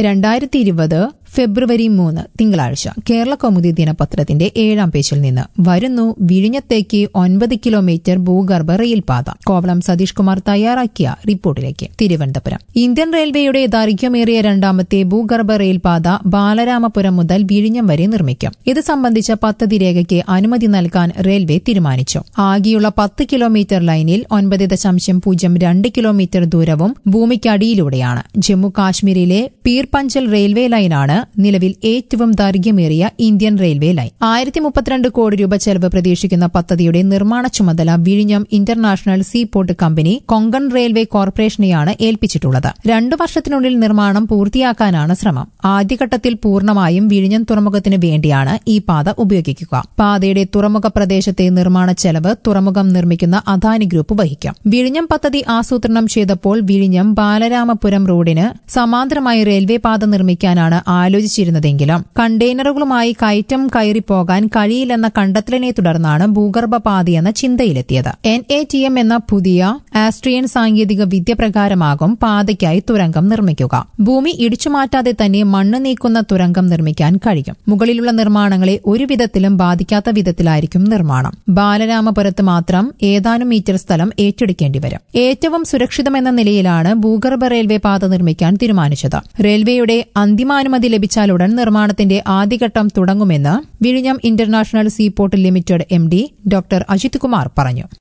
രണ്ടായിരത്തി ഇരുപത് ഫെബ്രുവരി മൂന്ന് തിങ്കളാഴ്ച കേരള കൗമുദി ദിനപത്രത്തിന്റെ ഏഴാം പേജിൽ നിന്ന് വരുന്നു വിഴിഞ്ഞത്തേക്ക് ഒൻപത് കിലോമീറ്റർ ഭൂഗർഭ റെയിൽപാത കോവളം സതീഷ് കുമാർ തയ്യാറാക്കിയ റിപ്പോർട്ടിലേക്ക് തിരുവനന്തപുരം ഇന്ത്യൻ റെയിൽവേയുടെ ദൈർഘ്യമേറിയ രണ്ടാമത്തെ ഭൂഗർഭ റെയിൽപാത ബാലരാമപുരം മുതൽ വിഴിഞ്ഞം വരെ നിർമ്മിക്കും ഇത് സംബന്ധിച്ച പദ്ധതി രേഖയ്ക്ക് അനുമതി നൽകാൻ റെയിൽവേ തീരുമാനിച്ചു ആകെയുള്ള പത്ത് കിലോമീറ്റർ ലൈനിൽ ഒൻപത് ദശാംശം പൂജ്യം രണ്ട് കിലോമീറ്റർ ദൂരവും ഭൂമിക്കടിയിലൂടെയാണ് ജമ്മു കാശ്മീരിലെ പീർപഞ്ചൽ റെയിൽവേ ലൈനാണ് നിലവിൽ ഏറ്റവും ദൈർഘ്യമേറിയ ഇന്ത്യൻ റെയിൽവേ ലൈൻ ആയിരത്തി മുപ്പത്തിരണ്ട് കോടി രൂപ ചെലവ് പ്രതീക്ഷിക്കുന്ന പദ്ധതിയുടെ നിർമ്മാണ ചുമതല വിഴിഞ്ഞം international sea port company Konkan railway കോർപ്പറേഷനെയാണ് ഏൽപ്പിച്ചിട്ടുള്ളത് രണ്ടു വർഷത്തിനുള്ളിൽ നിർമ്മാണം പൂർത്തിയാക്കാനാണ് ശ്രമം ആദ്യഘട്ടത്തിൽ പൂർണ്ണമായും വിഴിഞ്ഞം തുറമുഖത്തിന് വേണ്ടിയാണ് ഈ പാത ഉപയോഗിക്കുക പാതയുടെ തുറമുഖ പ്രദേശത്തെ നിർമ്മാണ ചെലവ് തുറമുഖം നിർമ്മിക്കുന്ന അദാനി ഗ്രൂപ്പ് വഹിക്കും വിഴിഞ്ഞം പദ്ധതി ആസൂത്രണം ചെയ്തപ്പോൾ വിഴിഞ്ഞം ബാലരാമപുരം റോഡിന് സമാന്തരമായി റെയിൽവേ പാത നിർമ്മിക്കാനാണ് ആലോചിച്ചിരുന്നതെങ്കിലും കണ്ടെയ്നറുകളുമായി കയറ്റം കയറിപ്പോകാൻ കഴിയില്ലെന്ന കണ്ടെത്തലിനെ തുടർന്നാണ് ഭൂഗർഭ പാതയെന്ന ചിന്തയിലെത്തിയത് എൻ എ ടി എം എന്ന പുതിയ ആസ്ട്രിയൻ സാങ്കേതിക വിദ്യ പ്രകാരമാകും പാതയ്ക്കായി തുരങ്കം നിർമ്മിക്കുക ഭൂമി ഇടിച്ചുമാറ്റാതെ തന്നെ മണ്ണ് നീക്കുന്ന തുരങ്കം നിർമ്മിക്കാൻ കഴിയും മുകളിലുള്ള നിർമ്മാണങ്ങളെ ഒരു വിധത്തിലും ബാധിക്കാത്ത വിധത്തിലായിരിക്കും നിർമ്മാണം ബാലരാമപുരത്ത് മാത്രം ഏതാനും മീറ്റർ സ്ഥലം ഏറ്റെടുക്കേണ്ടി വരും ഏറ്റവും സുരക്ഷിതമെന്ന നിലയിലാണ് ഭൂഗർഭ റെയിൽവേ പാത നിർമ്മിക്കാൻ തീരുമാനിച്ചത് റെയിൽവേയുടെ അന്തിമാനുമതി ലഭിച്ചാലുടൻ നിർമ്മാണത്തിന്റെ ആദ്യഘട്ടം തുടങ്ങുമെന്ന് വിഴിഞ്ഞം international seaport limited M D doctor Ajith Kumar പറഞ്ഞു